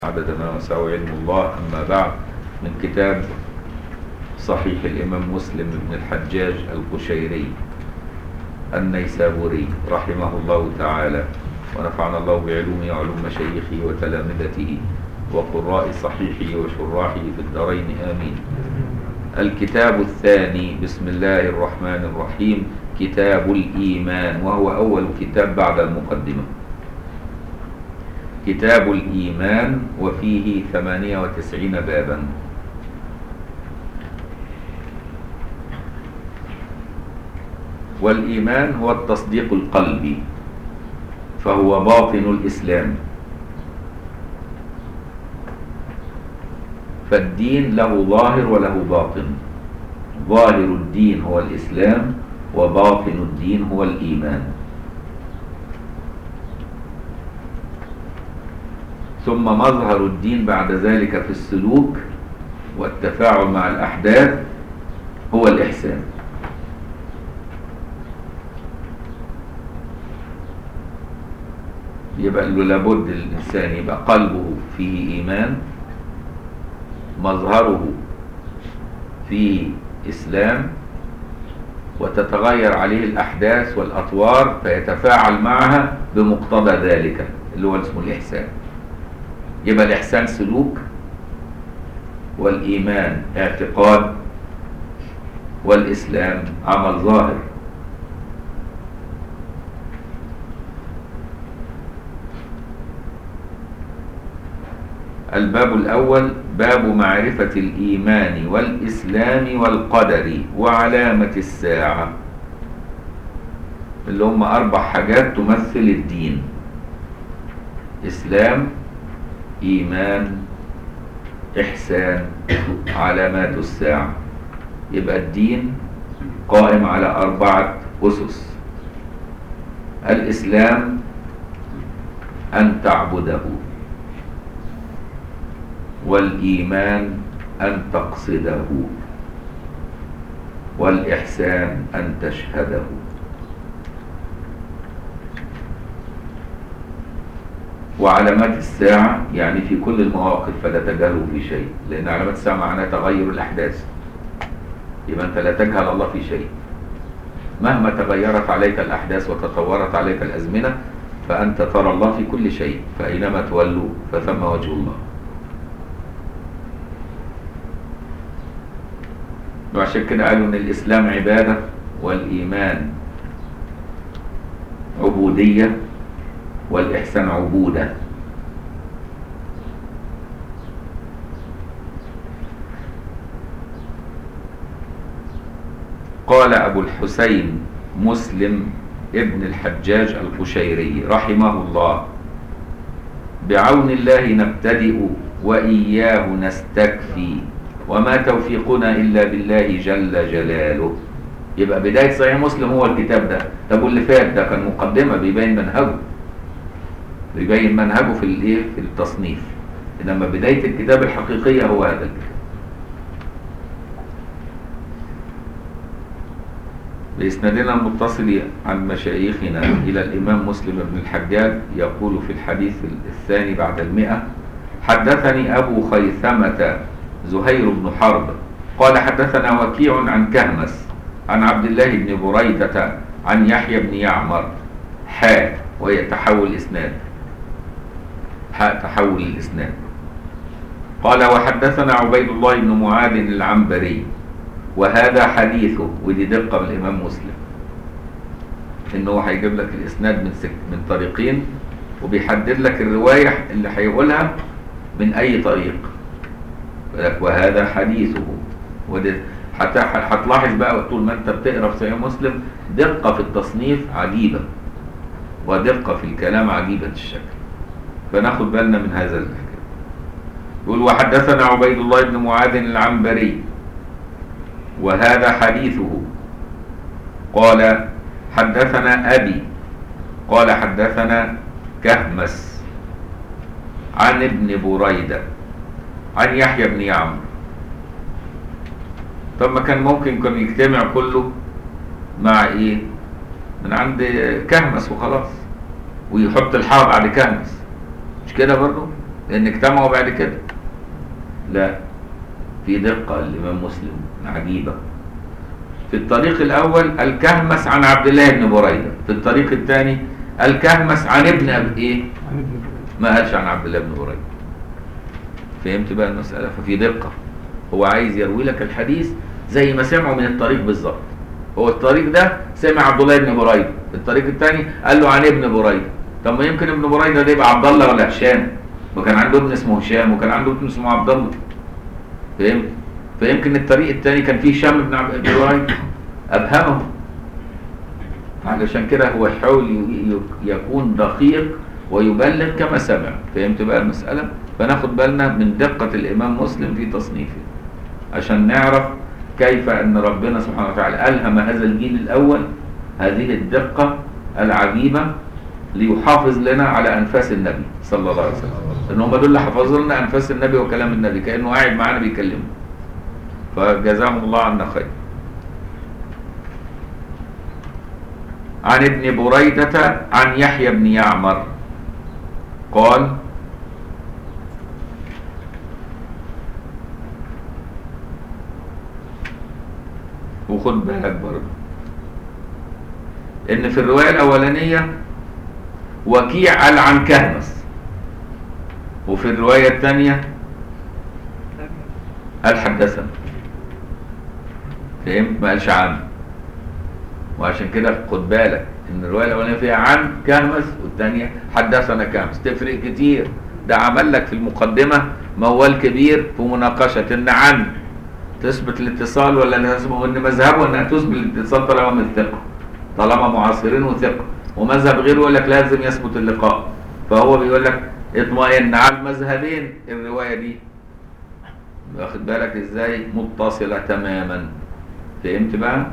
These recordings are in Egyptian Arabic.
عدد ما وسعه علم الله أما بعد من كتاب صحيح الإمام مسلم بن الحجاج القشيري النيسابوري رحمه الله تعالى ونفعنا الله بعلومه وعلوم مشايخه وتلامذته وقراء صحيحه وشراحه في الدارين آمين الكتاب الثاني بسم الله الرحمن الرحيم كتاب الإيمان وهو أول كتاب بعد المقدمة كتاب الإيمان وفيه ثمانية وتسعين بابا والإيمان هو التصديق القلبي فهو باطن الإسلام فالدين له ظاهر وله باطن ظاهر الدين هو الإسلام وباطن الدين هو الإيمان ثم مظهر الدين بعد ذلك في السلوك والتفاعل مع الأحداث هو الإحسان يبقى لابد الإنسان يبقى قلبه فيه إيمان مظهره فيه إسلام وتتغير عليه الأحداث والأطوار فيتفاعل معها بمقتضى ذلك اللي هو اسمه الإحسان يبقى الإحسان سلوك والإيمان اعتقاد والإسلام عمل ظاهر الباب الأول باب معرفة الإيمان والإسلام والقدر وعلامة الساعة اللي هم أربع حاجات تمثل الدين إسلام إيمان إحسان علامات الساعة يبقى الدين قائم على أربعة أسس الإسلام أن تعبده والإيمان أن تقصده والإحسان أن تشهده وعلامات الساعة يعني في كل المواقف فلا تجهل في شيء لأن علامات الساعة معناها تغير الأحداث يبقى أنت لا تجهل الله في شيء مهما تغيرت عليك الأحداث وتطورت عليك الأزمنة فأنت ترى الله في كل شيء فأينما تولوا فثم وجه الله وعشان كده قالوا ان الاسلام عباده والايمان عبوديه والاحسان عبوده قال ابو الحسين مسلم ابن الحجاج القشيري رحمه الله بعون الله نبتدئ واياه نستكفي وما توفيقنا إلا بالله جل جلاله يبقى بداية صحيح مسلم هو الكتاب ده طب واللي فات ده كان مقدمة بيبين منهجه بيبين منهجه في الايه في التصنيف انما بداية الكتاب الحقيقية هو هذا الكتاب بإسنادنا المتصل عن مشايخنا إلى الإمام مسلم بن الحجاج يقول في الحديث الثاني بعد المئة حدثني أبو خيثمة زهير بن حرب قال حدثنا وكيع عن كهمس عن عبد الله بن بريدة عن يحيى بن يعمر حاء وهي تحول الإسناد حاء تحول الإسناد قال وحدثنا عبيد الله بن معاذ العنبري وهذا حديثه ودي دقة من الإمام مسلم إنه هيجيب لك الإسناد من سك من طريقين وبيحدد لك الرواية اللي هيقولها من أي طريق وهذا حديثه وده حتى هتلاحظ بقى طول ما انت بتقرا في صحيح مسلم دقه في التصنيف عجيبه ودقه في الكلام عجيبه الشكل فناخد بالنا من هذا الحكايه يقول وحدثنا عبيد الله بن معاذ العنبري وهذا حديثه قال حدثنا ابي قال حدثنا كهمس عن ابن بريده عن يحيى بن يعمر طب ما كان ممكن كان يجتمع كله مع ايه من عند كهمس وخلاص ويحط الحاء بعد كهمس مش كده برضه لان اجتمعوا بعد كده لا في دقة الإمام مسلم عجيبة في الطريق الأول الكهمس عن عبد الله بن بريدة في الطريق الثاني الكهمس عن ابن أبي إيه عن ابن ما قالش عن عبد الله بن بريدة فهمت بقى المسألة ففي دقة هو عايز يروي لك الحديث زي ما سمعه من الطريق بالظبط هو الطريق ده سمع عبد الله بن بريدة الطريق الثاني قال له عن ابن بريدة طب ما يمكن ابن بريدة ده يبقى عبد الله ولا هشام وكان عنده ابن اسمه هشام وكان عنده ابن اسمه عبد الله فهمت فيمكن الطريق الثاني كان فيه هشام بن عبد بن بريدة ابهمه علشان كده هو يحاول ي- ي- يكون دقيق ويبلغ كما سمع فهمت بقى المسألة فناخد بالنا من دقة الإمام مسلم في تصنيفه عشان نعرف كيف أن ربنا سبحانه وتعالى ألهم هذا الجيل الأول هذه الدقة العجيبة ليحافظ لنا على أنفاس النبي صلى الله عليه وسلم لأن هم دول اللي حفظوا لنا أنفاس النبي وكلام النبي كأنه قاعد معانا بيكلمه فجزاهم الله عنا خير عن ابن بريدة عن يحيى بن يعمر قال وخد بالك برضه ان في الرواية الاولانية وكيع قال عن كهمس وفي الرواية الثانية قال حدثنا فهمت ما قالش عنه وعشان كده خد بالك ان الروايه الاولانيه فيها عن كهمس والثانيه حدثنا كهمس تفرق كتير ده عمل لك في المقدمه موال كبير في مناقشه ان عن تثبت الاتصال ولا لا تثبت وان مذهبه انها تثبت الاتصال طالما من ثقه طالما معاصرين وثقه ومذهب غيره يقول لك لازم يثبت اللقاء فهو بيقول لك اطمئن على المذهبين الروايه دي واخد بالك ازاي متصله تماما فهمت بقى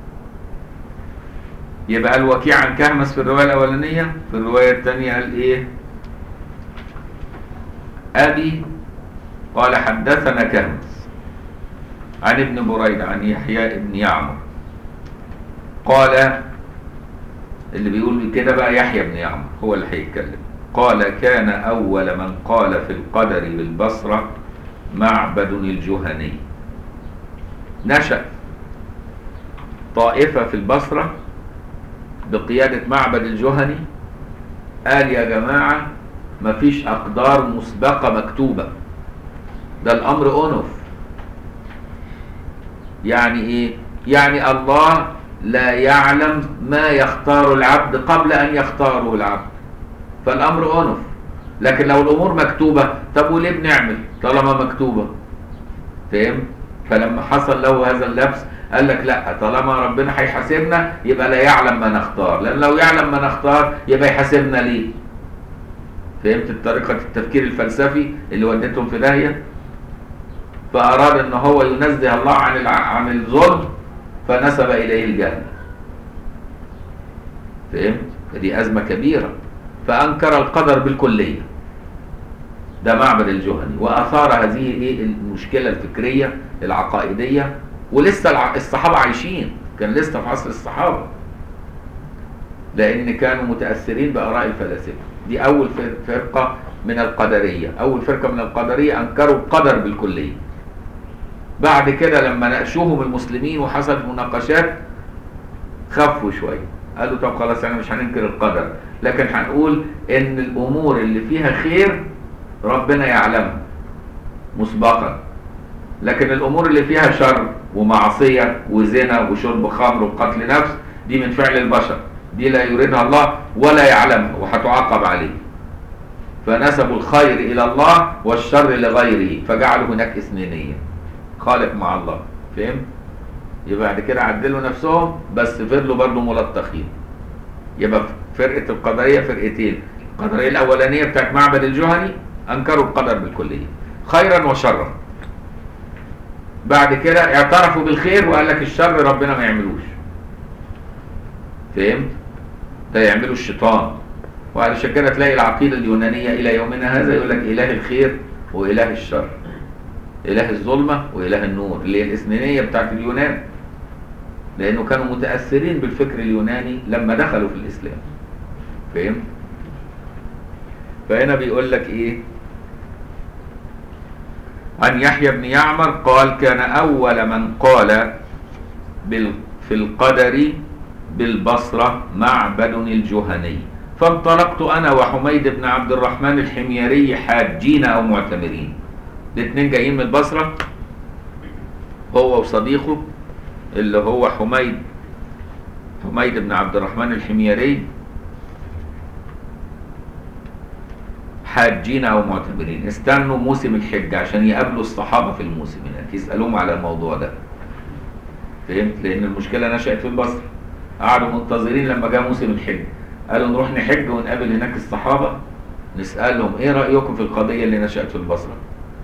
يبقى الوكيع عن كهمس في الرواية الأولانية في الرواية الثانية قال إيه أبي قال حدثنا كهمس عن ابن بريدة عن يحيى بن يعمر قال اللي بيقول كده بقى يحيى بن يعمر هو اللي هيتكلم قال كان أول من قال في القدر بالبصرة معبد الجهني نشأ طائفة في البصرة بقيادة معبد الجهني قال يا جماعة مفيش أقدار مسبقة مكتوبة ده الأمر أنف يعني إيه؟ يعني الله لا يعلم ما يختار العبد قبل أن يختاره العبد فالأمر أنف لكن لو الأمور مكتوبة طب وليه بنعمل طالما مكتوبة فهم؟ فلما حصل له هذا اللبس قال لك لا طالما ربنا هيحاسبنا يبقى لا يعلم ما نختار لان لو يعلم ما نختار يبقى يحاسبنا ليه فهمت طريقة التفكير الفلسفي اللي ودتهم في داهية فأراد ان هو ينزه الله عن الع... عن الظلم فنسب إليه الجهل فهمت دي أزمة كبيرة فأنكر القدر بالكلية ده معبد الجهني وأثار هذه ايه المشكلة الفكرية العقائدية ولسه الع- الصحابة عايشين كان لسه في عصر الصحابة لأن كانوا متأثرين بآراء الفلاسفة دي أول فر- فرقة من القدرية أول فرقة من القدرية أنكروا القدر بالكلية بعد كده لما ناقشوهم المسلمين وحصلت مناقشات خفوا شوية قالوا طب خلاص احنا مش هننكر القدر لكن هنقول ان الامور اللي فيها خير ربنا يعلمها مسبقا لكن الامور اللي فيها شر ومعصيه وزنا وشرب خمر وقتل نفس دي من فعل البشر دي لا يريدها الله ولا يعلمها وهتعاقب عليه فنسبوا الخير الى الله والشر لغيره فجعلوا هناك اثنينيه خالق مع الله فهم يبقى بعد كده عدلوا نفسهم بس فضلوا برضه ملطخين يبقى فرقه القدريه فرقتين القدريه الاولانيه بتاعت معبد الجهني انكروا القدر بالكليه خيرا وشرا بعد كده اعترفوا بالخير وقال لك الشر ربنا ما يعملوش فهمت ده يعمله الشيطان وعلشان كده تلاقي العقيده اليونانيه الى يومنا هذا يقول لك اله الخير واله الشر اله الظلمه واله النور اللي هي الاثنينيه بتاعت اليونان لانه كانوا متاثرين بالفكر اليوناني لما دخلوا في الاسلام فهمت فهنا بيقول لك ايه عن يحيى بن يعمر قال كان أول من قال بال في القدر بالبصرة معبد الجهني فانطلقت أنا وحميد بن عبد الرحمن الحميري حاجين أو معتمرين الاثنين جايين من البصرة هو وصديقه اللي هو حميد حميد بن عبد الرحمن الحميري حاجين او معتمرين استنوا موسم الحج عشان يقابلوا الصحابه في الموسم هناك يسالوهم على الموضوع ده فهمت لان المشكله نشات في البصره قعدوا منتظرين لما جاء موسم الحج قالوا نروح نحج ونقابل هناك الصحابه نسالهم ايه رايكم في القضيه اللي نشات في البصره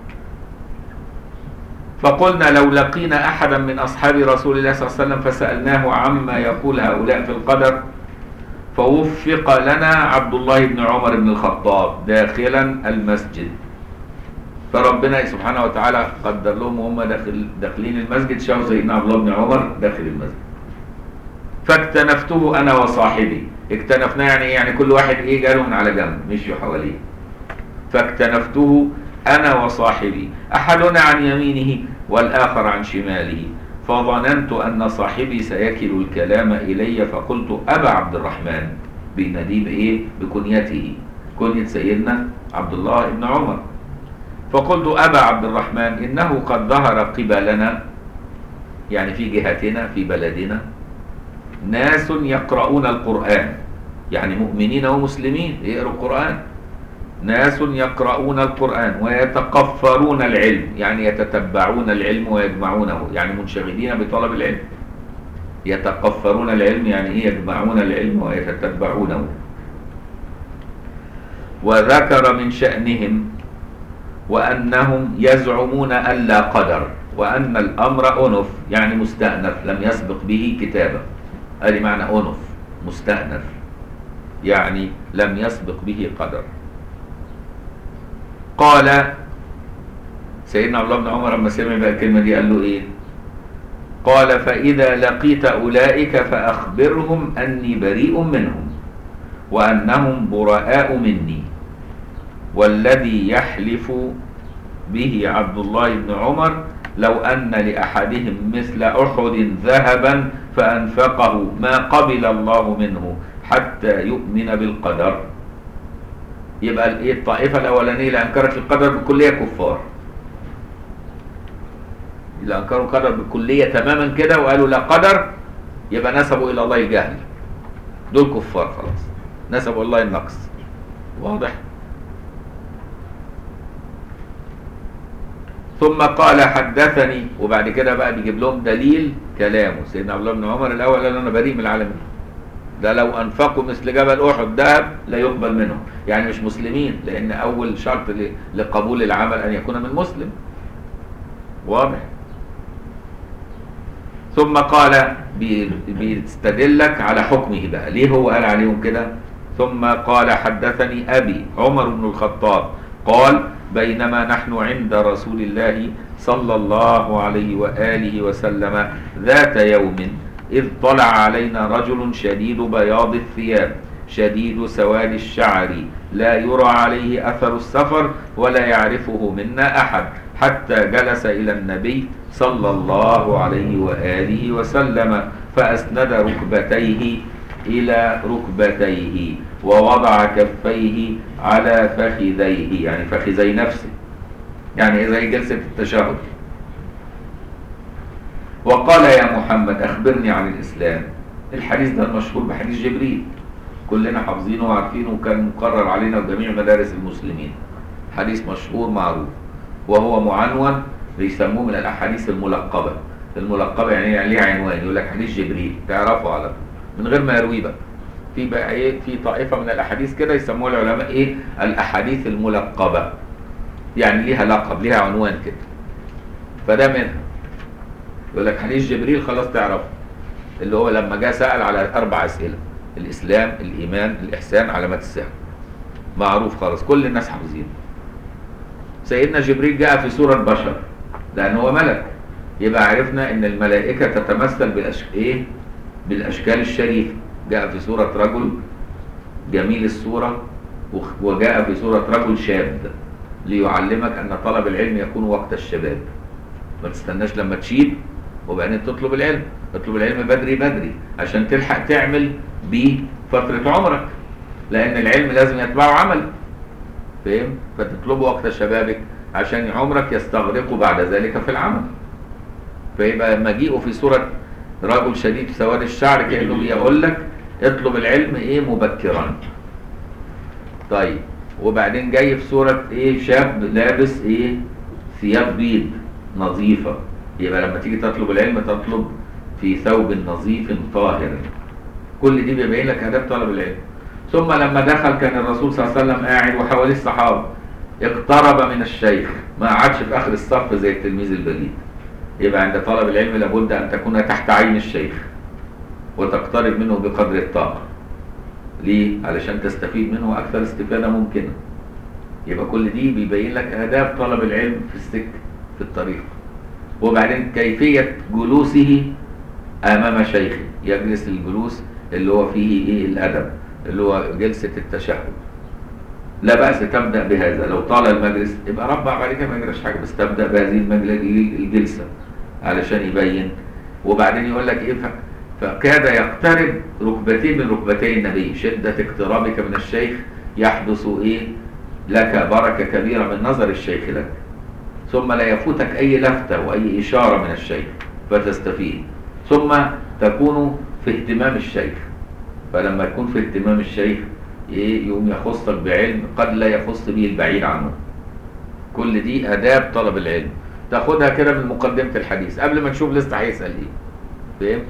فقلنا لو لقينا احدا من اصحاب رسول الله صلى الله عليه وسلم فسالناه عما يقول هؤلاء في القدر فوفق لنا عبد الله بن عمر بن الخطاب داخلا المسجد فربنا سبحانه وتعالى قدر لهم وهم داخل داخلين المسجد شافوا سيدنا عبد الله بن عمر داخل المسجد فاكتنفته انا وصاحبي اكتنفنا يعني إيه؟ يعني كل واحد ايه جاله من على جنب مشوا حواليه فاكتنفته انا وصاحبي احدنا عن يمينه والاخر عن شماله فظننت ان صاحبي سيكل الكلام الي فقلت ابا عبد الرحمن بنديب ايه بكنيته كنية سيدنا عبد الله بن عمر فقلت ابا عبد الرحمن انه قد ظهر قبلنا يعني في جهتنا في بلدنا ناس يقرؤون القرآن يعني مؤمنين ومسلمين يقروا القرآن ناس يقرؤون القرآن ويتقفرون العلم يعني يتتبعون العلم ويجمعونه يعني منشغلين بطلب العلم يتقفرون العلم يعني ايه يجمعون العلم ويتتبعونه وذكر من شأنهم وأنهم يزعمون ألا قدر وأن الأمر أنف يعني مستأنف لم يسبق به كتابة هذه معنى أنف مستأنف يعني لم يسبق به قدر قال سيدنا عبد الله بن عمر لما سمع بقى الكلمة دي قال له إيه؟ قال فإذا لقيت أولئك فأخبرهم أني بريء منهم وأنهم براء مني والذي يحلف به عبد الله بن عمر لو أن لأحدهم مثل أحد ذهبا فأنفقه ما قبل الله منه حتى يؤمن بالقدر يبقى الايه الطائفه الاولانيه اللي انكرت القدر بالكليه كفار اللي انكروا القدر بالكليه تماما كده وقالوا لا قدر يبقى نسبوا الى الله الجهل دول كفار خلاص نسبوا الله النقص واضح ثم قال حدثني وبعد كده بقى بيجيب لهم دليل كلامه سيدنا عبد الله بن عمر الاول قال انا بريء من العالمين ده لو انفقوا مثل جبل احد ذهب لا يقبل منهم يعني مش مسلمين لان اول شرط لقبول العمل ان يكون من مسلم واضح ثم قال بيستدلك على حكمه بقى ليه هو قال عليهم كده ثم قال حدثني ابي عمر بن الخطاب قال بينما نحن عند رسول الله صلى الله عليه واله وسلم ذات يوم إذ طلع علينا رجل شديد بياض الثياب شديد سواد الشعر لا يرى عليه أثر السفر ولا يعرفه منا أحد حتى جلس إلى النبي صلى الله عليه وآله وسلم فأسند ركبتيه إلى ركبتيه ووضع كفيه على فخذيه يعني فخذي نفسه يعني زي جلسة التشهد وقال يا محمد أخبرني عن الإسلام الحديث ده المشهور بحديث جبريل كلنا حافظينه وعارفينه وكان مقرر علينا في جميع مدارس المسلمين حديث مشهور معروف وهو معنون بيسموه من الأحاديث الملقبة الملقبة يعني, يعني ليه عنوان يقول لك حديث جبريل تعرفه على طول من غير ما يرويه بقى في بقى ايه في طائفة من الأحاديث كده يسموها العلماء ايه الأحاديث الملقبة يعني ليها لقب ليها عنوان كده فده منها يقول لك حديث جبريل خلاص تعرف اللي هو لما جاء سأل على أربع أسئلة الإسلام الإيمان الإحسان علامات الساعة معروف خلاص كل الناس حافظينه سيدنا جبريل جاء في صورة بشر لأن هو ملك يبقى عرفنا إن الملائكة تتمثل بالأش... إيه؟ بالأشكال الشريفة جاء في صورة رجل جميل الصورة وجاء في صورة رجل شاب ليعلمك ان طلب العلم يكون وقت الشباب ما تستناش لما تشيب وبعدين تطلب العلم اطلب العلم بدري بدري عشان تلحق تعمل بيه فترة عمرك لان العلم لازم يتبعه عمل فاهم فتطلبه وقت شبابك عشان عمرك يستغرق بعد ذلك في العمل فيبقى مجيئه في صورة رجل شديد سواد الشعر كأنه بيقول لك اطلب العلم ايه مبكرا طيب وبعدين جاي في صورة ايه شاب لابس ايه ثياب بيض نظيفة يبقى لما تيجي تطلب العلم تطلب في ثوب نظيف طاهر كل دي بيبين لك اداب طلب العلم ثم لما دخل كان الرسول صلى الله عليه وسلم قاعد وحواليه الصحابه اقترب من الشيخ ما قعدش في اخر الصف زي التلميذ البليد يبقى عند طلب العلم لابد ان تكون تحت عين الشيخ وتقترب منه بقدر الطاقه ليه علشان تستفيد منه اكثر استفاده ممكنه يبقى كل دي بيبين لك آداب طلب العلم في السكة في الطريق وبعدين كيفية جلوسه أمام شيخه يجلس الجلوس اللي هو فيه إيه الأدب اللي هو جلسة التشهد لا بأس تبدأ بهذا لو طال المجلس يبقى ربع بعد كده ما يجراش حاجة بس تبدأ بهذه المجلس الجلسة علشان يبين وبعدين يقول لك إيه ف- فكاد يقترب ركبتين من ركبتي النبي شدة اقترابك من الشيخ يحدث إيه لك بركة كبيرة من نظر الشيخ لك ثم لا يفوتك أي لفتة وأي إشارة من الشيخ فتستفيد ثم تكون في اهتمام الشيخ فلما يكون في اهتمام الشيخ إيه يقوم يخصك بعلم قد لا يخص به البعيد عنه كل دي آداب طلب العلم تاخدها كده من مقدمة الحديث قبل ما نشوف لسه هيسأل إيه فاهم؟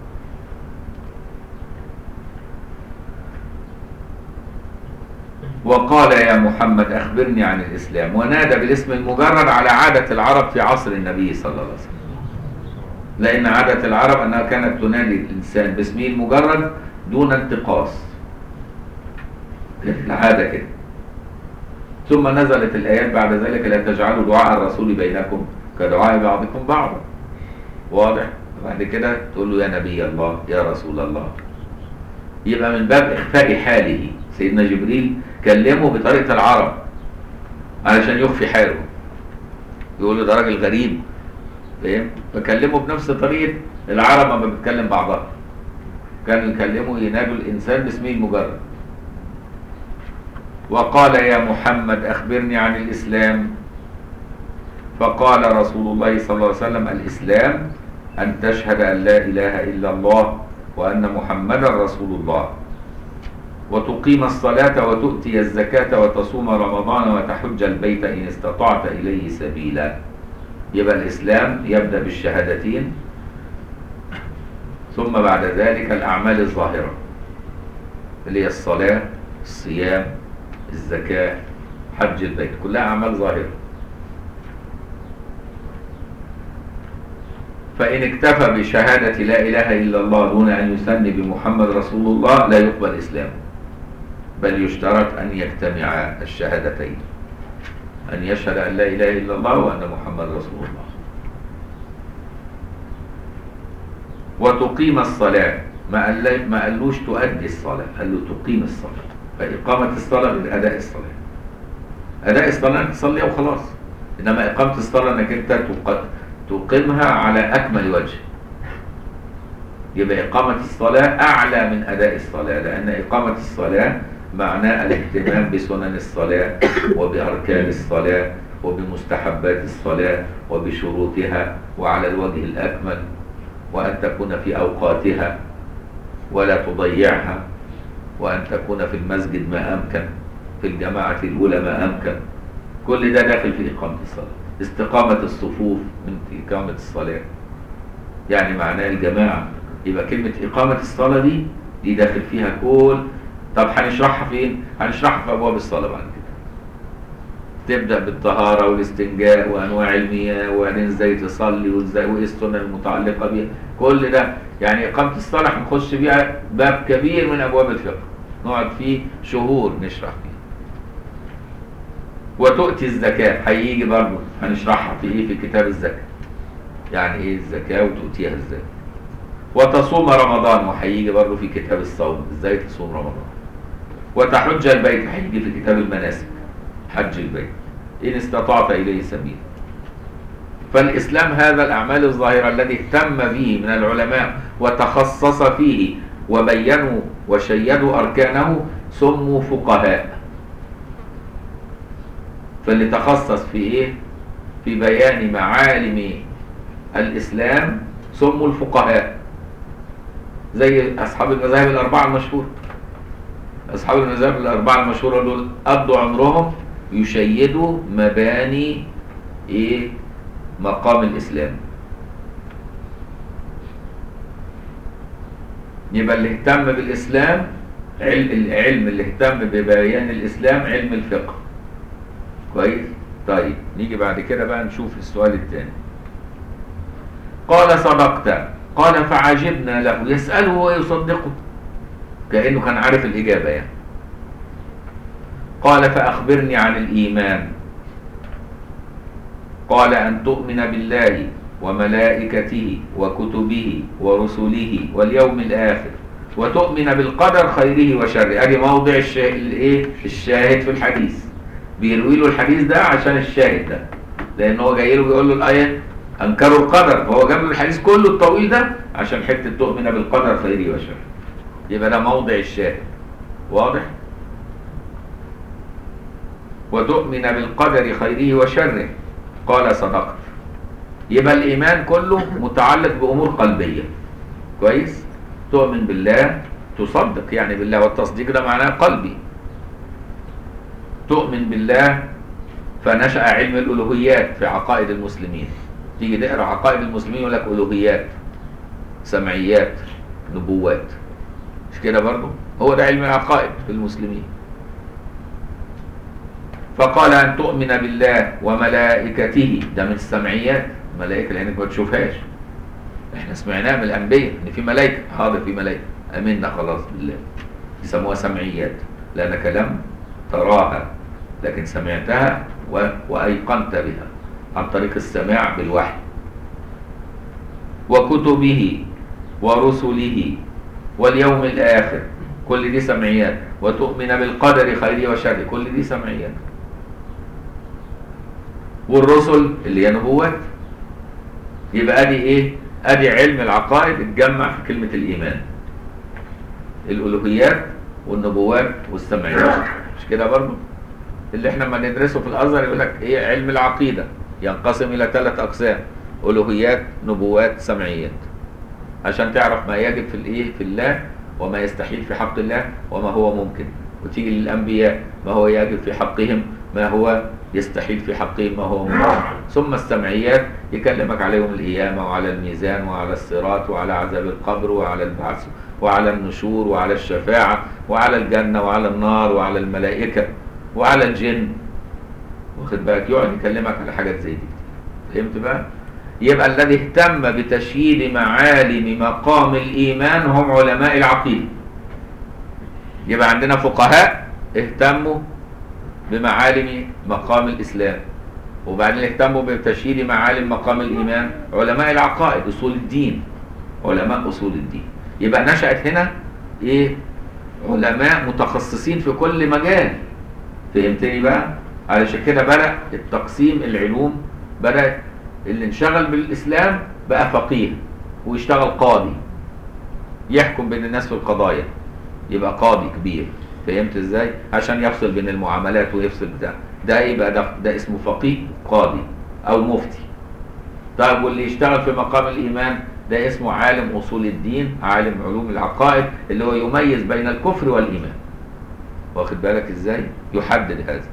وقال يا محمد أخبرني عن الإسلام ونادى بالاسم المجرد على عادة العرب في عصر النبي صلى الله عليه وسلم لأن عادة العرب أنها كانت تنادي الإنسان باسمه المجرد دون انتقاص كانت العادة كده ثم نزلت الآيات بعد ذلك لا تجعلوا دعاء الرسول بينكم كدعاء بعضكم بعضا واضح بعد كده تقول له يا نبي الله يا رسول الله يبقى من باب إخفاء حاله سيدنا جبريل كلمه بطريقة العرب علشان يخفي حاله يقول له ده راجل غريب فاهم فكلمه بنفس طريقة العرب ما بتكلم بعضها كان يكلمه ينادوا الإنسان باسمه المجرد وقال يا محمد أخبرني عن الإسلام فقال رسول الله صلى الله عليه وسلم الإسلام أن تشهد أن لا إله إلا الله وأن محمدا رسول الله وتقيم الصلاة وتؤتي الزكاة وتصوم رمضان وتحج البيت إن استطعت إليه سبيلا يبقى الإسلام يبدأ بالشهادتين ثم بعد ذلك الأعمال الظاهرة اللي هي الصلاة الصيام الزكاة حج البيت كلها أعمال ظاهرة فإن اكتفى بشهادة لا إله إلا الله دون أن يسمي بمحمد رسول الله لا يقبل إسلامه بل يشترط أن يجتمع الشهادتين أن يشهد أن لا إله إلا الله وأن محمد رسول الله وتقيم الصلاة ما قال ما قالوش تؤدي الصلاة قال له تقيم الصلاة فإقامة الصلاة من أداء الصلاة أداء الصلاة أنك تصلي وخلاص إنما إقامة الصلاة أنك أنت تق- تقيمها على أكمل وجه يبقى إقامة الصلاة أعلى من أداء الصلاة لأن إقامة الصلاة معناه الاهتمام بسنن الصلاة وبأركان الصلاة وبمستحبات الصلاة وبشروطها وعلى الوجه الأكمل وأن تكون في أوقاتها ولا تضيعها وأن تكون في المسجد ما أمكن في الجماعة الأولى ما أمكن كل ده داخل في إقامة الصلاة استقامة الصفوف من إقامة الصلاة يعني معناه الجماعة يبقى كلمة إقامة الصلاة دي دي داخل فيها كل طب هنشرحها فين؟ هنشرحها في أبواب الصلاة بعد كده تبدأ بالطهارة والاستنجاء وأنواع المياه وبعدين ازاي تصلي وازاي وايه السنن المتعلقة بيها كل ده يعني إقامة الصلاة هنخش بيها باب كبير من أبواب الفقه نقعد فيه شهور نشرح فيه وتؤتي الزكاة هيجي برضه هنشرحها في ايه في كتاب الزكاة يعني ايه الزكاة وتؤتيها ازاي وتصوم رمضان وهيجي برضه في كتاب الصوم ازاي تصوم رمضان وتحج البيت هيجي في كتاب المناسك حج البيت إن استطعت إليه سبيلا فالإسلام هذا الأعمال الظاهرة الذي اهتم به من العلماء وتخصص فيه وبينوا وشيدوا أركانه سموا فقهاء فاللي تخصص في إيه؟ في بيان معالم الإسلام سموا الفقهاء زي أصحاب المذاهب الأربعة المشهورة أصحاب المذاهب الأربعة المشهورة دول قضوا عمرهم يشيدوا مباني إيه مقام الإسلام يبقى اللي اهتم بالإسلام علم العلم اللي اهتم ببيان الإسلام علم الفقه كويس طيب نيجي بعد كده بقى نشوف السؤال الثاني قال صدقت قال فعجبنا له يسأله ويصدقه كأنه كان عارف الإجابة يعني قال فأخبرني عن الإيمان قال أن تؤمن بالله وملائكته وكتبه ورسله واليوم الآخر وتؤمن بالقدر خيره وشره ادي موضع الشاهد الايه الشاهد في الحديث بيروي له الحديث ده عشان الشاهد ده لان هو جاي له بيقول له الايه انكروا القدر فهو جاب له الحديث كله الطويل ده عشان حته تؤمن بالقدر خيره وشره يبقى ده موضع الشاهد واضح وتؤمن بالقدر خيره وشره قال صدقت يبقى الايمان كله متعلق بامور قلبيه كويس تؤمن بالله تصدق يعني بالله والتصديق ده معناه قلبي تؤمن بالله فنشأ علم الألوهيات في عقائد المسلمين تيجي تقرا عقائد المسلمين يقول لك ألوهيات سمعيات نبوات مش كده برضه هو ده علم العقائد في المسلمين فقال أن تؤمن بالله وملائكته ده من السمعيات ملائكة لأنك ما تشوفهاش احنا سمعناها من الأنبياء إن في ملائكة حاضر في ملائكة أمنا خلاص بالله يسموها سمعيات لأنك لم تراها لكن سمعتها و... وأيقنت بها عن طريق السماع بالوحي وكتبه ورسله واليوم الآخر كل دي سمعيات وتؤمن بالقدر خيره وشره كل دي سمعيات والرسل اللي هي نبوات يبقى ادي ايه ادي علم العقائد اتجمع في كلمة الايمان الالوهيات والنبوات والسمعيات مش كده برضه اللي احنا لما ندرسه في الازهر يقول لك ايه علم العقيدة ينقسم الى ثلاث اقسام الوهيات نبوات سمعيات عشان تعرف ما يجب في الايه في الله وما يستحيل في حق الله وما هو ممكن وتيجي للانبياء ما هو يجب في حقهم ما هو يستحيل في حقهم ما هو ممكن ثم السمعيات يكلمك عليهم القيامة وعلى الميزان وعلى الصراط وعلى عذاب القبر وعلى البعث وعلى النشور وعلى الشفاعة وعلى الجنة وعلى النار وعلى الملائكة وعلى الجن واخد بالك يقعد يكلمك على حاجات زي دي فهمت بقى؟ يبقى الذي اهتم بتشييد معالم مقام الإيمان هم علماء العقيدة يبقى عندنا فقهاء اهتموا بمعالم مقام الإسلام وبعدين اهتموا بتشييد معالم مقام الإيمان علماء العقائد أصول الدين علماء أصول الدين يبقى نشأت هنا إيه علماء متخصصين في كل مجال فهمتني بقى علشان كده بدأ التقسيم العلوم بدأ اللي انشغل بالإسلام بقى فقيه ويشتغل قاضي يحكم بين الناس في القضايا يبقى قاضي كبير فهمت ازاي عشان يفصل بين المعاملات ويفصل بتاع ده يبقى ده, ده اسمه فقيه قاضي او مفتي طيب واللي يشتغل في مقام الايمان ده اسمه عالم اصول الدين عالم علوم العقائد اللي هو يميز بين الكفر والايمان واخد بالك ازاي يحدد هذا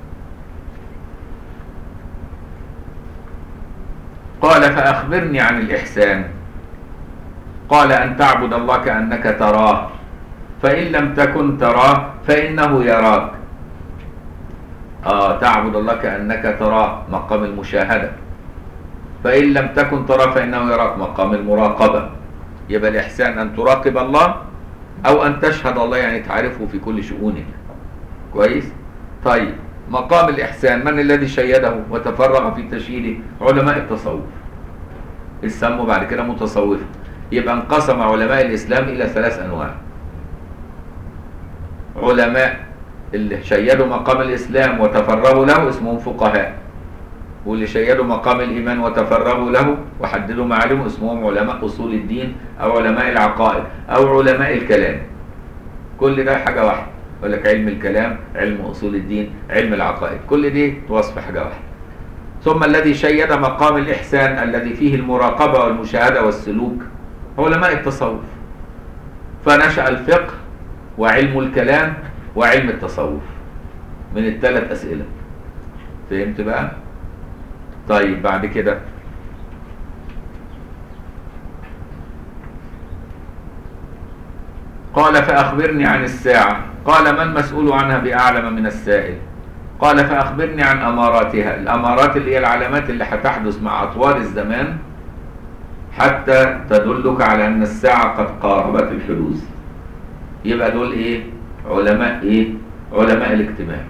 قال فاخبرني عن الاحسان قال ان تعبد الله كانك تراه فإن لم تكن تراه فإنه يراك آه تعبد الله كأنك تراه مقام المشاهدة فإن لم تكن تراه فإنه يراك مقام المراقبة يبقى الإحسان أن تراقب الله أو أن تشهد الله يعني تعرفه في كل شؤونك كويس طيب مقام الإحسان من الذي شيده وتفرغ في تشييده علماء التصوف السموا بعد كده متصوفة يبقى انقسم علماء الإسلام إلى ثلاث أنواع علماء اللي شيدوا مقام الإسلام وتفرغوا له اسمهم فقهاء واللي شيدوا مقام الإيمان وتفرغوا له وحددوا معالمه اسمهم علماء أصول الدين أو علماء العقائد أو علماء الكلام كل ده حاجة واحدة يقول لك علم الكلام علم أصول الدين علم العقائد كل دي توصف حاجة واحدة ثم الذي شيد مقام الإحسان الذي فيه المراقبة والمشاهدة والسلوك علماء التصوف فنشأ الفقه وعلم الكلام وعلم التصوف من الثلاث أسئلة فهمت بقى؟ طيب بعد كده قال فأخبرني عن الساعة قال ما المسؤول عنها بأعلم من السائل قال فأخبرني عن أماراتها الأمارات اللي هي العلامات اللي هتحدث مع أطوار الزمان حتى تدلك على أن الساعة قد قاربت الحدوث يبقى دول إيه علماء إيه علماء الاجتماع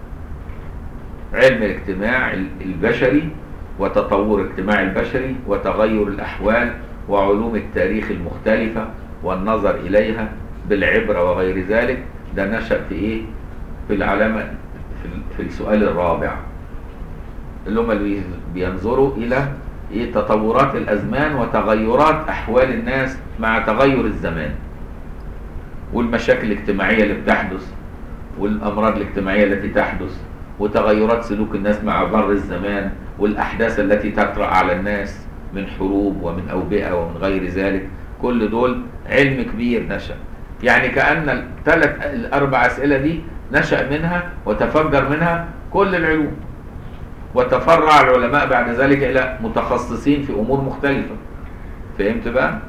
علم الاجتماع البشري وتطور الاجتماع البشري وتغير الأحوال وعلوم التاريخ المختلفة والنظر إليها بالعبرة وغير ذلك ده نشأ في إيه؟ في العلامة في, في السؤال الرابع اللي هم اللي بينظروا إلى إيه تطورات الأزمان وتغيرات أحوال الناس مع تغير الزمان والمشاكل الاجتماعية اللي بتحدث والأمراض الاجتماعية التي تحدث وتغيرات سلوك الناس مع مر الزمان والأحداث التي تطرأ على الناس من حروب ومن أوبئة ومن غير ذلك كل دول علم كبير نشأ يعني كأن الثلاث الأربع أسئلة دي نشأ منها وتفجر منها كل العلوم وتفرع العلماء بعد ذلك إلى متخصصين في أمور مختلفة فهمت بقى؟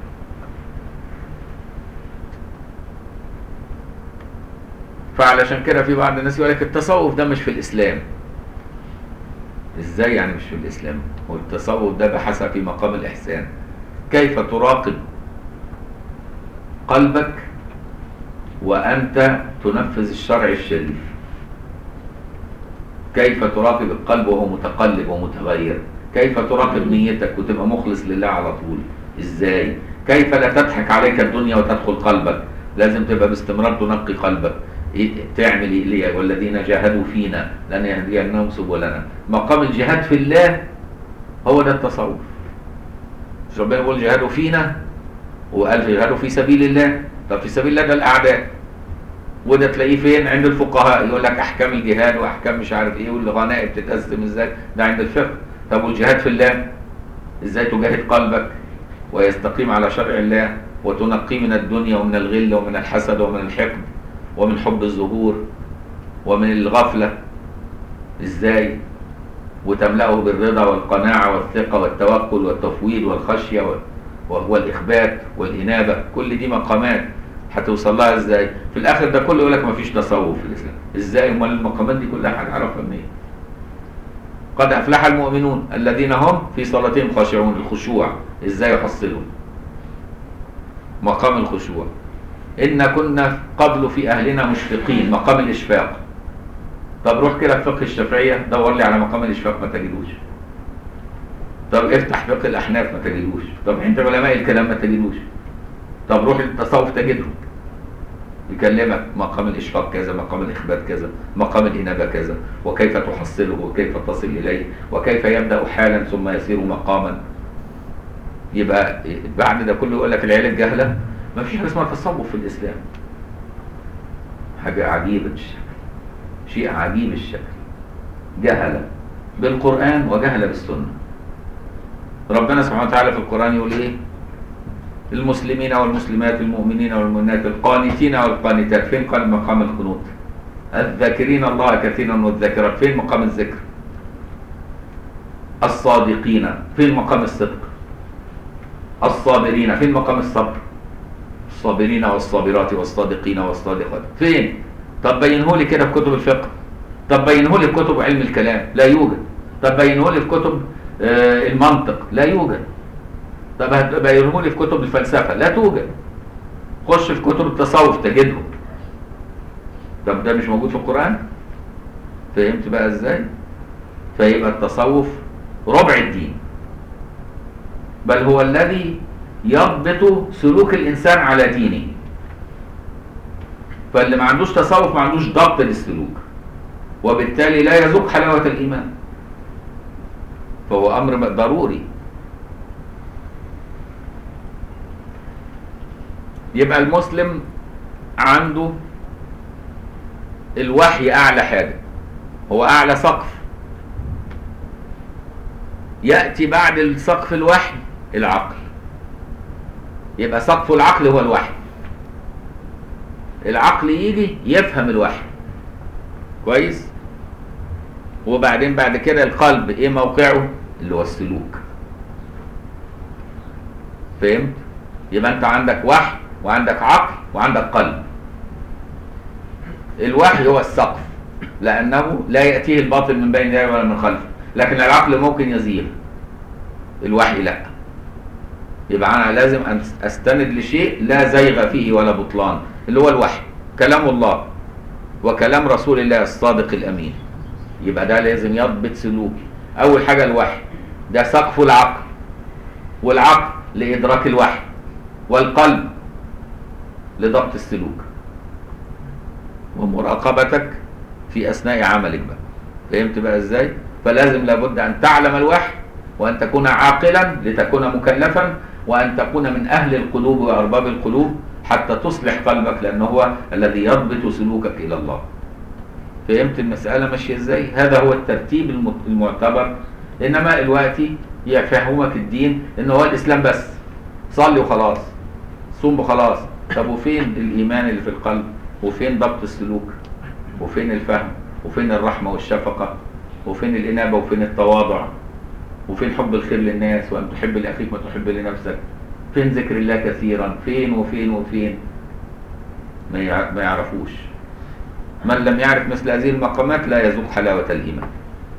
فعلشان كده في بعض الناس يقول لك التصوف ده مش في الإسلام ازاي يعني مش في الإسلام والتصوف ده بحث في مقام الإحسان كيف تراقب قلبك وأنت تنفذ الشرع الشريف كيف تراقب القلب وهو متقلب ومتغير كيف تراقب نيتك وتبقى مخلص لله على طول ازاي كيف لا تضحك عليك الدنيا وتدخل قلبك لازم تبقى باستمرار تنقي قلبك إيه تعمل ايه ليه والذين جاهدوا فينا لن يهدينهم سبلنا مقام الجهاد في الله هو ده التصوف مش ربنا يقول جهادوا فينا وقال جهادوا في سبيل الله طب في سبيل الله ده الاعداء وده تلاقيه فين عند الفقهاء يقول لك احكام الجهاد واحكام مش عارف ايه والغنائم بتتقسم ازاي ده عند الفقه طب والجهاد في الله ازاي تجاهد قلبك ويستقيم على شرع الله وتنقيه من الدنيا ومن الغل ومن الحسد ومن الحقد ومن حب الظهور ومن الغفلة ازاي وتملأه بالرضا والقناعة والثقة والتوكل والتفويض والخشية وهو الإخبات والإنابة كل دي مقامات هتوصل لها ازاي في الآخر ده كله يقول لك مفيش تصوف في الإسلام ازاي امال المقامات دي كلها هنعرفها منين قد أفلح المؤمنون الذين هم في صلاتهم خاشعون الخشوع ازاي يحصلون مقام الخشوع إن كنا قبل في أهلنا مشفقين مقام الإشفاق طب روح كده في فقه الشافعية دور لي على مقام الإشفاق ما تجدوش طب افتح فقه الأحناف ما تجدوش طب عند علماء الكلام ما تجدوش طب روح للتصوف تجده يكلمك مقام الإشفاق كذا مقام الإخبات كذا مقام الإنابة كذا وكيف تحصله وكيف تصل إليه وكيف يبدأ حالا ثم يصير مقاما يبقى بعد ده كله يقول لك العيال الجهلة ما فيش حاجة اسمها تصوف في الإسلام حاجة عجيبة الشكل شيء عجيب الشكل جهل بالقرآن وجهل بالسنة ربنا سبحانه وتعالى في القرآن يقول إيه المسلمين والمسلمات المؤمنين والمؤمنات القانتين والقانتات فين قال مقام القنوت الذاكرين الله كثيرا والذاكرات فين مقام الذكر الصادقين فين مقام الصدق الصابرين فين مقام الصبر الصابرين والصابرات والصادقين والصادقات فين طب بينه لي كده في كتب الفقه طب بينه لي في كتب علم الكلام لا يوجد طب بينه لي في كتب آه المنطق لا يوجد طب بينه لي في كتب الفلسفه لا توجد خش في كتب التصوف تجده طب ده مش موجود في القران فهمت بقى ازاي فيبقى التصوف ربع الدين بل هو الذي يضبط سلوك الإنسان على دينه فاللي ما عندوش تصوف ما عندوش ضبط للسلوك وبالتالي لا يذوق حلاوة الإيمان فهو أمر ضروري يبقى المسلم عنده الوحي أعلى حاجة هو أعلى سقف يأتي بعد السقف الوحي العقل يبقى سقف العقل هو الوحي العقل يجي يفهم الوحي كويس وبعدين بعد كده القلب ايه موقعه اللي هو السلوك فهمت يبقى انت عندك وحي وعندك عقل وعندك قلب الوحي هو السقف لانه لا ياتيه الباطل من بين يديه ولا من خلفه لكن العقل ممكن يزيغ الوحي لا يبقى انا لازم استند لشيء لا زيغ فيه ولا بطلان اللي هو الوحي كلام الله وكلام رسول الله الصادق الامين يبقى ده لازم يضبط سلوكي اول حاجه الوحي ده سقف العقل والعقل لادراك الوحي والقلب لضبط السلوك ومراقبتك في اثناء عملك بقى فهمت بقى ازاي فلازم لابد ان تعلم الوحي وان تكون عاقلا لتكون مكلفا وان تكون من اهل القلوب وارباب القلوب حتى تصلح قلبك لانه هو الذي يضبط سلوكك الى الله فهمت المساله ماشيه ازاي هذا هو الترتيب المعتبر انما دلوقتي يفهمك الدين ان هو الاسلام بس صلي وخلاص صوم وخلاص طب وفين الايمان اللي في القلب وفين ضبط السلوك وفين الفهم وفين الرحمه والشفقه وفين الانابه وفين التواضع وفين حب الخير للناس وان تحب لاخيك ما تحب لنفسك فين ذكر الله كثيرا فين وفين وفين ما يعرفوش من لم يعرف مثل هذه المقامات لا يذوق حلاوة الإيمان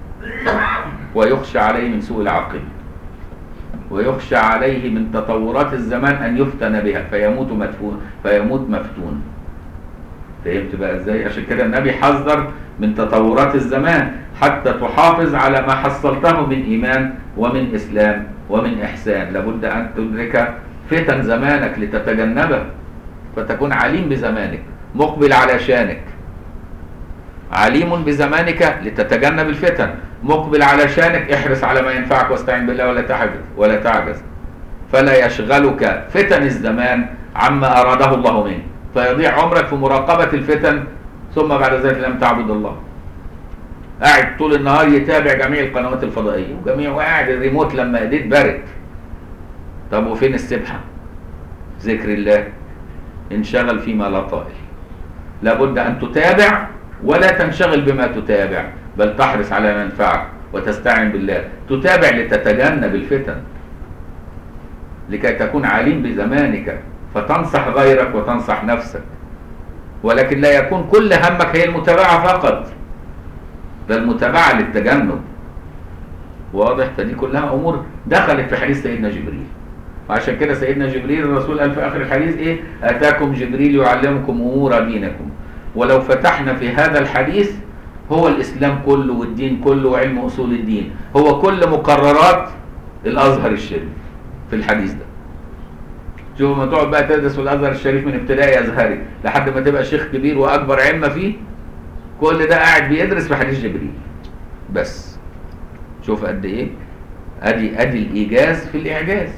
ويخشى عليه من سوء العاقبة ويخشى عليه من تطورات الزمان أن يفتن بها فيموت مدفون فيموت مفتون فهمت بقى ازاي عشان كده النبي حذر من تطورات الزمان حتى تحافظ على ما حصلته من ايمان ومن اسلام ومن احسان لابد ان تدرك فتن زمانك لتتجنبه فتكون عليم بزمانك مقبل على شانك عليم بزمانك لتتجنب الفتن مقبل على شانك احرص على ما ينفعك واستعين بالله ولا تعجز ولا تعجز فلا يشغلك فتن الزمان عما اراده الله منك فيضيع عمرك في مراقبة الفتن ثم بعد ذلك لم تعبد الله قاعد طول النهار يتابع جميع القنوات الفضائية وجميع وقاعد الريموت لما ايديت برد طب وفين السبحة ذكر الله انشغل فيما لا طائل لابد أن تتابع ولا تنشغل بما تتابع بل تحرص على ما ينفعك وتستعن بالله تتابع لتتجنب الفتن لكي تكون عليم بزمانك فتنصح غيرك وتنصح نفسك ولكن لا يكون كل همك هي المتابعة فقط ده المتابعة للتجنب واضح فدي كلها أمور دخلت في حديث سيدنا جبريل وعشان كده سيدنا جبريل الرسول قال في آخر الحديث إيه أتاكم جبريل يعلمكم أمور دينكم ولو فتحنا في هذا الحديث هو الإسلام كله والدين كله وعلم أصول الدين هو كل مقررات الأزهر الشريف في الحديث ده شوف ما تقعد بقى تدرس في الازهر الشريف من ابتدائي ازهري لحد ما تبقى شيخ كبير واكبر علم فيه كل ده قاعد بيدرس في حديث جبريل بس شوف قد ايه ادي ادي الايجاز في الاعجاز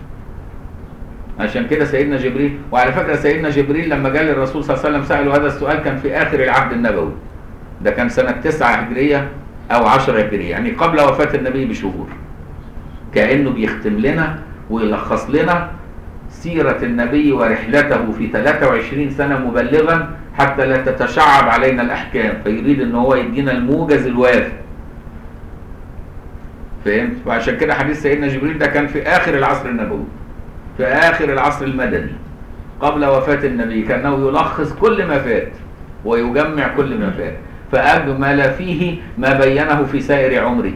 عشان كده سيدنا جبريل وعلى فكره سيدنا جبريل لما جاء للرسول صلى الله عليه وسلم ساله هذا السؤال كان في اخر العهد النبوي ده كان سنه 9 هجريه او 10 هجريه يعني قبل وفاه النبي بشهور كانه بيختم لنا ويلخص لنا سيرة النبي ورحلته في 23 سنة مبلغا حتى لا تتشعب علينا الأحكام فيريد أن هو يدينا الموجز الوافي فهمت؟ وعشان كده حديث سيدنا جبريل ده كان في آخر العصر النبوي في آخر العصر المدني قبل وفاة النبي كأنه يلخص كل ما فات ويجمع كل ما فات فأجمل فيه ما بينه في سائر عمره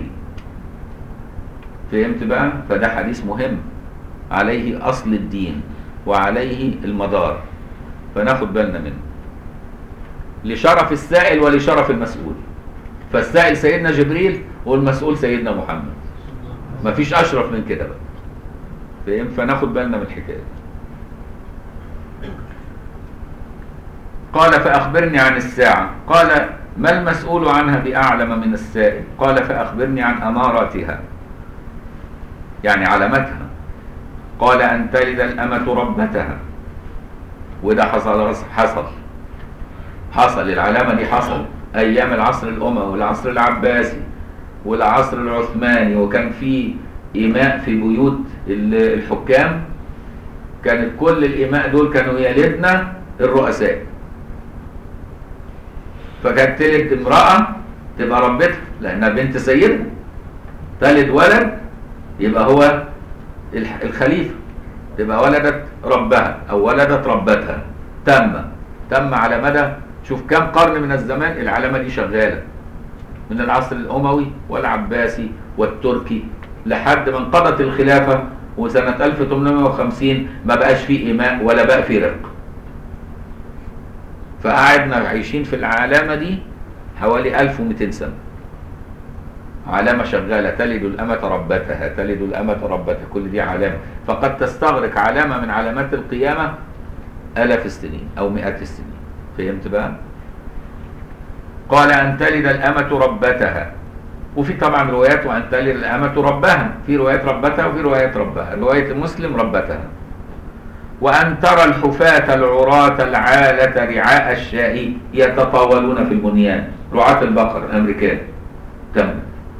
فهمت بقى؟ فده حديث مهم عليه أصل الدين وعليه المدار فناخد بالنا منه لشرف السائل ولشرف المسؤول فالسائل سيدنا جبريل والمسؤول سيدنا محمد مفيش أشرف من كده بقى فهم فناخد بالنا من الحكاية قال فأخبرني عن الساعة قال ما المسؤول عنها بأعلم من السائل قال فأخبرني عن أماراتها يعني علامتها قال أن تلد الأمة ربتها وده حصل حصل حصل العلامة دي حصل أيام العصر الأموي والعصر العباسي والعصر العثماني وكان في إيماء في بيوت الحكام كانت كل الإيماء دول كانوا يلدنا الرؤساء فكانت تلد امرأة تبقى ربتها لأنها بنت سيدها تلد ولد يبقى هو الخليفة تبقى ولدت ربها أو ولدت ربتها تم تم على مدى شوف كم قرن من الزمان العلامة دي شغالة من العصر الأموي والعباسي والتركي لحد ما انقضت الخلافة وسنة 1850 ما بقاش فيه إيماء ولا بقى فيه رق فقعدنا عايشين في العلامة دي حوالي 1200 سنة علامة شغالة تلد الأمة ربتها تلد الأمة ربتها كل دي علامة فقد تستغرق علامة من علامات القيامة آلاف السنين أو مئات السنين فهمت بقى؟ قال أن تلد الأمة ربتها وفي طبعا روايات وأن تلد الأمة ربها في روايات ربتها وفي روايات ربها رواية مسلم ربتها وأن ترى الحفاة العراة العالة رعاء الشاء يتطاولون في البنيان رعاة البقر الأمريكان تم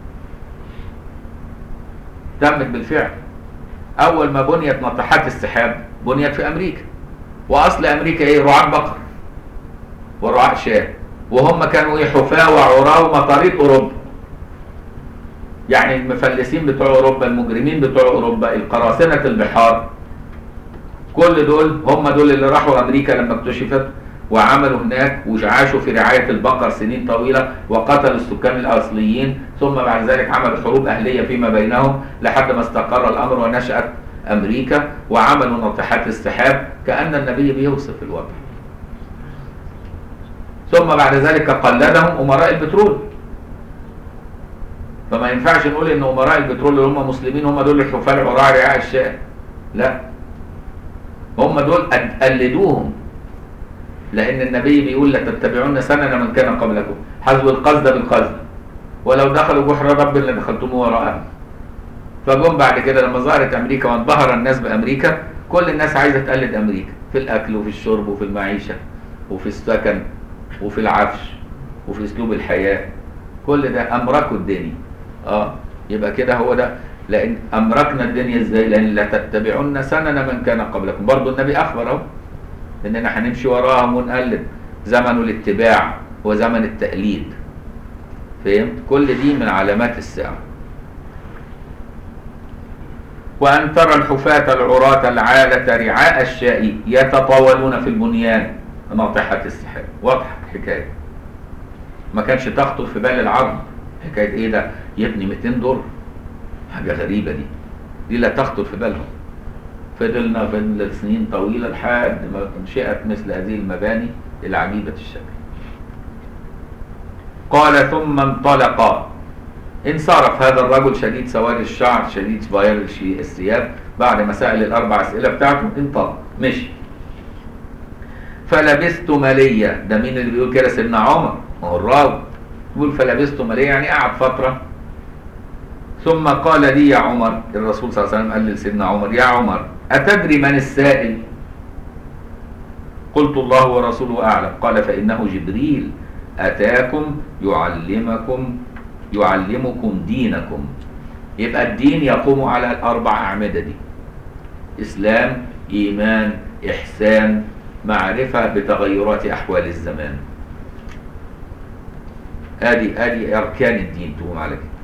تمت بالفعل أول ما بنيت ناطحات السحاب بنيت في أمريكا وأصل أمريكا إيه رعاة بقر ورعاة شاة وهم كانوا إيه حفاة وعراة ومطاريد أوروبا يعني المفلسين بتوع أوروبا المجرمين بتوع أوروبا القراصنة البحار كل دول هم دول اللي راحوا امريكا لما اكتشفت وعملوا هناك وعاشوا في رعايه البقر سنين طويله وقتلوا السكان الاصليين ثم بعد ذلك عملوا حروب اهليه فيما بينهم لحد ما استقر الامر ونشات امريكا وعملوا ناطحات السحاب كان النبي بيوصف الوضع. ثم بعد ذلك قلدهم امراء البترول. فما ينفعش نقول ان امراء البترول اللي هم مسلمين هم دول الحفاة العراة رعاء الشاء. لا هم دول قلدوهم لان النبي بيقول لتتبعون سنن من كان قبلكم حذو القصد بالقصد ولو دخلوا جحر رب لدخلتموه وراءهم فجم بعد كده لما ظهرت امريكا وانبهر الناس بامريكا كل الناس عايزه تقلد امريكا في الاكل وفي الشرب وفي المعيشه وفي السكن وفي العفش وفي اسلوب الحياه كل ده امركوا الدنيا اه يبقى كده هو ده لان امركنا الدنيا ازاي لان لا تتبعون سنن من كان قبلكم برضه النبي اخبر اهو اننا هنمشي وراهم ونقلد زمن الاتباع وزمن التقليد فهمت كل دي من علامات الساعه وأن ترى الحفاة العراة العالة رعاء الشاء يتطاولون في البنيان ناطحة السحاب واضحة الحكاية ما كانش تخطر في بال العرب حكاية ايه ده يبني 200 دور حاجة غريبة دي دي لا تخطر في بالهم فضلنا فضل سنين طويلة لحد ما انشئت مثل هذه المباني العجيبة الشكل قال ثم انطلق انصرف هذا الرجل شديد سواد الشعر شديد بياض الثياب بعد ما سأل الأربع أسئلة بتاعته انطلق مشي فلبست ملية ده مين اللي بيقول كده سيدنا عمر ما هو الراوي يقول فلبست ملية يعني قعد فترة ثم قال لي يا عمر الرسول صلى الله عليه وسلم قال لسيدنا عمر يا عمر أتدري من السائل قلت الله ورسوله أعلم قال فإنه جبريل أتاكم يعلمكم يعلمكم دينكم يبقى الدين يقوم على الأربع أعمدة دي إسلام إيمان إحسان معرفة بتغيرات أحوال الزمان هذه هذه أركان الدين تقوم على كده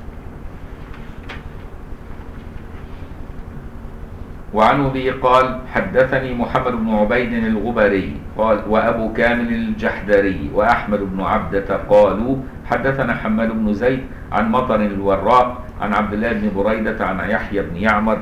وعنه به قال حدثني محمد بن عبيد الغبري قال وأبو كامل الجحدري وأحمد بن عبدة قالوا حدثنا حماد بن زيد عن مطر الوراء عن عبد الله بن بريدة عن يحيى بن يعمر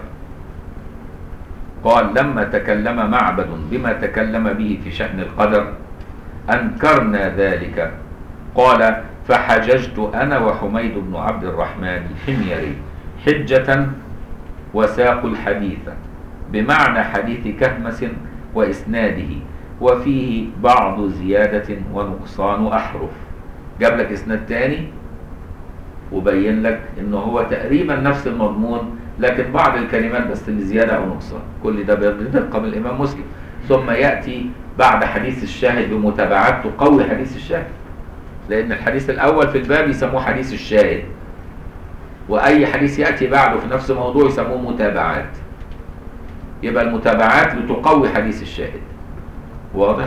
قال لما تكلم معبد بما تكلم به في شأن القدر أنكرنا ذلك قال فحججت أنا وحميد بن عبد الرحمن الحميري حجة وساق الحديث بمعنى حديث كهمس وإسناده وفيه بعض زيادة ونقصان أحرف جاب لك إسناد تاني وبين لك إنه هو تقريبا نفس المضمون لكن بعض الكلمات بس اللي زيادة أو نقصان كل ده بدقة من الإمام مسلم ثم يأتي بعد حديث الشاهد بمتابعات تقوي حديث الشاهد لأن الحديث الأول في الباب يسموه حديث الشاهد وأي حديث يأتي بعده في نفس الموضوع يسموه متابعات يبقى المتابعات لتقوي حديث الشاهد واضح؟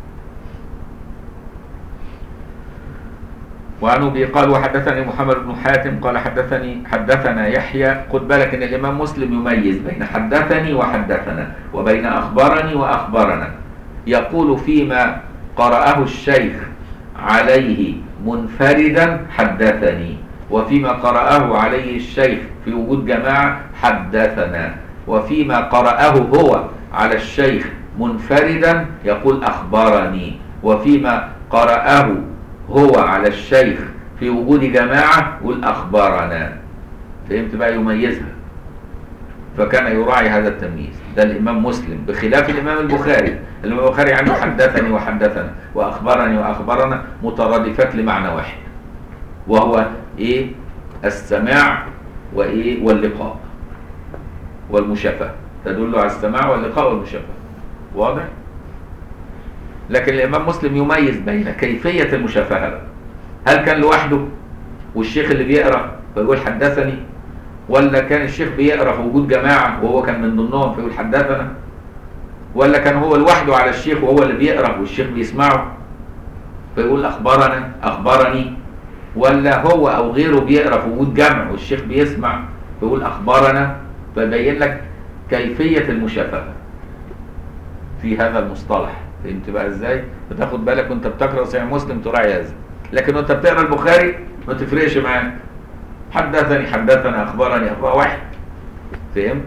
وعن ابي قال وحدثني محمد بن حاتم قال حدثني حدثنا يحيى خد بالك ان الامام مسلم يميز بين حدثني وحدثنا وبين اخبرني واخبرنا يقول فيما قرأه الشيخ عليه منفردا حدثني وفيما قرأه عليه الشيخ في وجود جماعة حدثنا وفيما قرأه هو على الشيخ منفردا يقول أخبرني وفيما قرأه هو على الشيخ في وجود جماعة يقول أخبرنا فهمت بقى يميزها فكان يراعي هذا التمييز ده الإمام مسلم بخلاف الإمام البخاري الإمام البخاري عنده حدثني وحدثنا وأخبرني وأخبرنا مترادفات لمعنى واحد وهو إيه السماع وإيه واللقاء والمشافهة تدل على السماع واللقاء والمشافهة واضح؟ لكن الإمام مسلم يميز بين كيفية المشافهة بقى. هل كان لوحده والشيخ اللي بيقرأ فيقول حدثني ولا كان الشيخ بيقرأ في وجود جماعة وهو كان من ضمنهم فيقول حدثنا ولا كان هو لوحده على الشيخ وهو اللي بيقرأ والشيخ بيسمعه فيقول أخبرنا أخبرني ولا هو أو غيره بيقرأ في وجود جمع والشيخ بيسمع فيقول أخبرنا فيبين لك كيفية المشافهة في هذا المصطلح فهمت بقى ازاي؟ فتاخد بالك وانت بتقرا صحيح مسلم تراعي هذا لكن وانت بتقرا البخاري ما تفرقش معاك حدثني حدثنا اخبرني اخبار واحد فهمت؟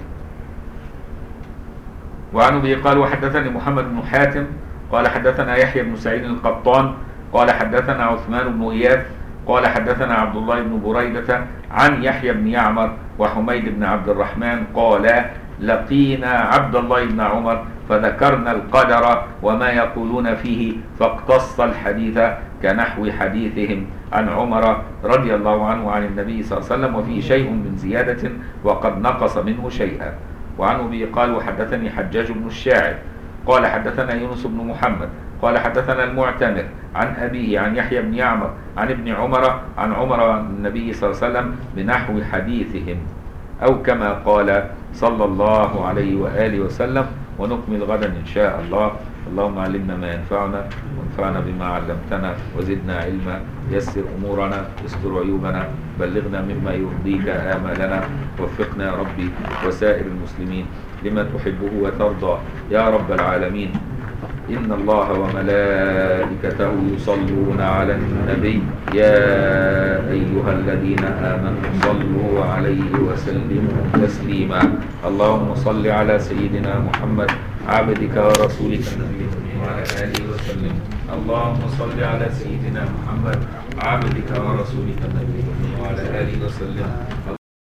وعن ابي قال وحدثني محمد بن حاتم قال حدثنا يحيى بن سعيد القطان قال حدثنا عثمان بن اياس قال حدثنا عبد الله بن بريدة عن يحيى بن يعمر وحميد بن عبد الرحمن قال لقينا عبد الله بن عمر فذكرنا القدر وما يقولون فيه فاقتص الحديث كنحو حديثهم عن عمر رضي الله عنه عن النبي صلى الله عليه وسلم وفيه شيء من زيادة وقد نقص منه شيئا وعن أبي قال وحدثني حجاج بن الشاعر قال حدثنا يونس بن محمد قال حدثنا المعتمر عن أبيه عن يحيى بن يعمر عن ابن عمر عن عمر عن النبي صلى الله عليه وسلم بنحو حديثهم أو كما قال صلى الله عليه وآله وسلم ونكمل غدا إن شاء الله اللهم علمنا ما ينفعنا وانفعنا بما علمتنا وزدنا علما يسر أمورنا استر عيوبنا بلغنا مما يرضيك آمالنا وفقنا يا ربي وسائر المسلمين لما تحبه وترضى يا رب العالمين إن الله وملائكته يصلون على النبي يا أيها الذين آمنوا صلوا عليه وسلموا تسليما اللهم صل على سيدنا محمد عبدك ورسولك النبي وعلى آله وسلم اللهم صل على سيدنا محمد عبدك ورسولك النبي وعلى آله وسلم